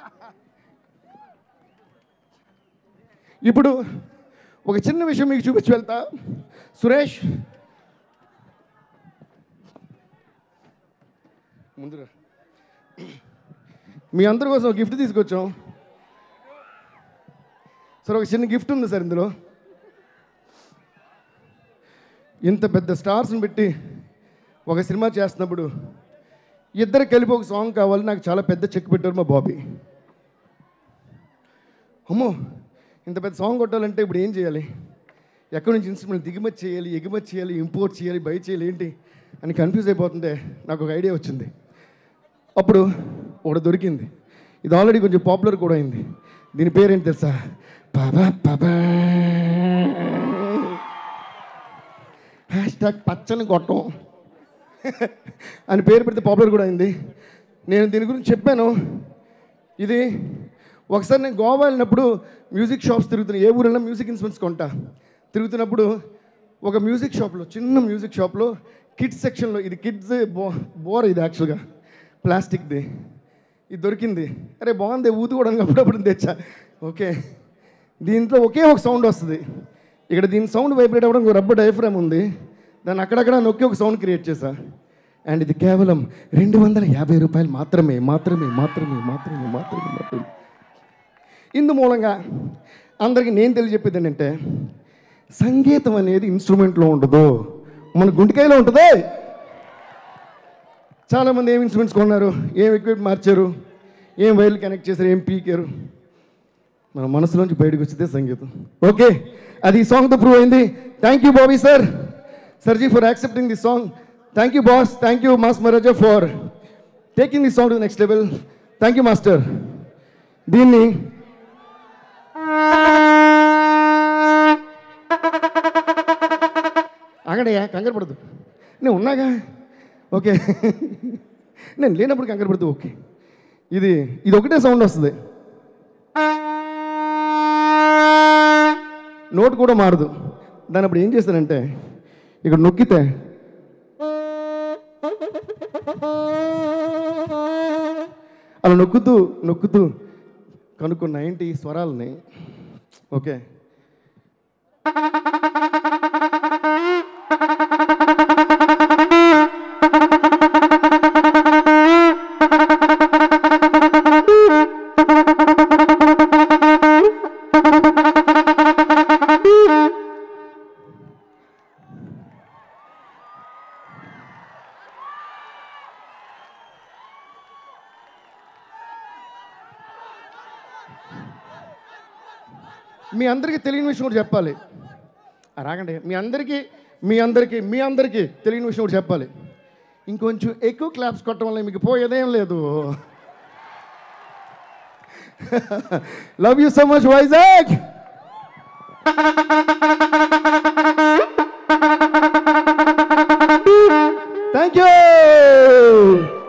ఇప్పుడు ఒక చిన్న విషయం మీకు చూపించి వెళ్తా సురేష్ ముందురా మీ అందరి కోసం ఒక గిఫ్ట్ తీసుకొచ్చాం సార్ ఒక చిన్న గిఫ్ట్ ఉంది సార్ ఇందులో ఇంత పెద్ద స్టార్స్ని పెట్టి ఒక సినిమా చేస్తున్నప్పుడు ఇద్దరు కలిపి ఒక సాంగ్ కావాలి నాకు చాలా పెద్ద చెక్ పెట్టారు మా బాబీ అమ్మో ఇంత పెద్ద సాంగ్ కొట్టాలంటే ఇప్పుడు ఏం చేయాలి ఎక్కడి నుంచి ఇన్స్ట్రుమెంట్ దిగుమతి చేయాలి ఎగుమతి చేయాలి ఇంపోర్ట్ చేయాలి బై చేయాలి ఏంటి అని కన్ఫ్యూజ్ అయిపోతుంటే నాకు ఒక ఐడియా వచ్చింది అప్పుడు ఒకటి దొరికింది ఇది ఆల్రెడీ కొంచెం పాపులర్ కూడా అయింది దీని పేరేంటి తెలుసా పాబా పాబా హ్యాష్ ట్యాగ్ పచ్చని గొట్టం అని పేరు పెడితే పాపులర్ కూడా అయింది నేను దీని గురించి చెప్పాను ఇది ఒకసారి నేను గోవా వెళ్ళినప్పుడు మ్యూజిక్ షాప్స్ తిరుగుతున్నా ఏ ఊరైనా మ్యూజిక్ ఇన్స్ట్రుమెంట్స్ కొంటా తిరుగుతున్నప్పుడు ఒక మ్యూజిక్ షాప్లో చిన్న మ్యూజిక్ షాప్లో కిడ్స్ సెక్షన్లో ఇది కిడ్స్ బో బోర్ ఇది యాక్చువల్గా ప్లాస్టిక్ది ఇది దొరికింది అరే బాగుంది ఊదుకోవడానికి అప్పుడప్పుడు తెచ్చా ఓకే దీంట్లో ఒకే ఒక సౌండ్ వస్తుంది ఇక్కడ దీని సౌండ్ వైబ్రేట్ అవ్వడం ఒక రబ్బర్ డైఫ్రామ్ ఉంది దాన్ని అక్కడక్కడ నొక్కి ఒక సౌండ్ క్రియేట్ చేశా అండ్ ఇది కేవలం రెండు వందల యాభై రూపాయలు మాత్రమే మాత్రమే మాత్రమే మాత్రమే మాత్రమే మాత్రమే ఇందు మూలంగా అందరికీ నేను తెలియజెప్పేది ఏంటంటే సంగీతం అనేది ఇన్స్ట్రుమెంట్లో ఉండదు మన గుంటికాయలో ఉంటుంది చాలామంది ఏం ఇన్స్ట్రుమెంట్స్ కొన్నారు ఏం ఎక్విప్మెంట్ మార్చారు ఏం వైర్లు కనెక్ట్ చేశారు ఏం పీకారు మన మనసులోంచి బయటకు వచ్చితే సంగీతం ఓకే అది ఈ సాంగ్తో ప్రూవ్ అయింది థ్యాంక్ యూ బాబీ సార్ సర్జీ for accepting this song thank you boss thank you mass Maharaja for taking this song to next level thank you master దీన్ని ఆగడయ్యా కంగారు పడదు నేను ఉన్నాగా ఓకే నేను లేనప్పుడు కంగారు పడదు ఓకే ఇది ఇది ఒకటే సౌండ్ వస్తుంది నోట్ కూడా మారదు దాని అప్పుడు ఏం చేస్తానంటే ఇక్కడ నొక్కితే అలా నొక్కుతూ నొక్కుతూ కనుక్కున్న ఏంటి ఈ స్వరాలని ఓకే మీ అందరికీ తెలియని విషయం కూడా చెప్పాలి ఆ, రాగండి మీ అందరికీ మీ అందరికీ మీ అందరికీ తెలియని విషయం కూడా చెప్పాలి ఇంకొంచెం ఎక్కువ క్లాప్స్ కొట్టడం వల్ల మీకు పోయేదేం లేదు love you so much Vizag thank you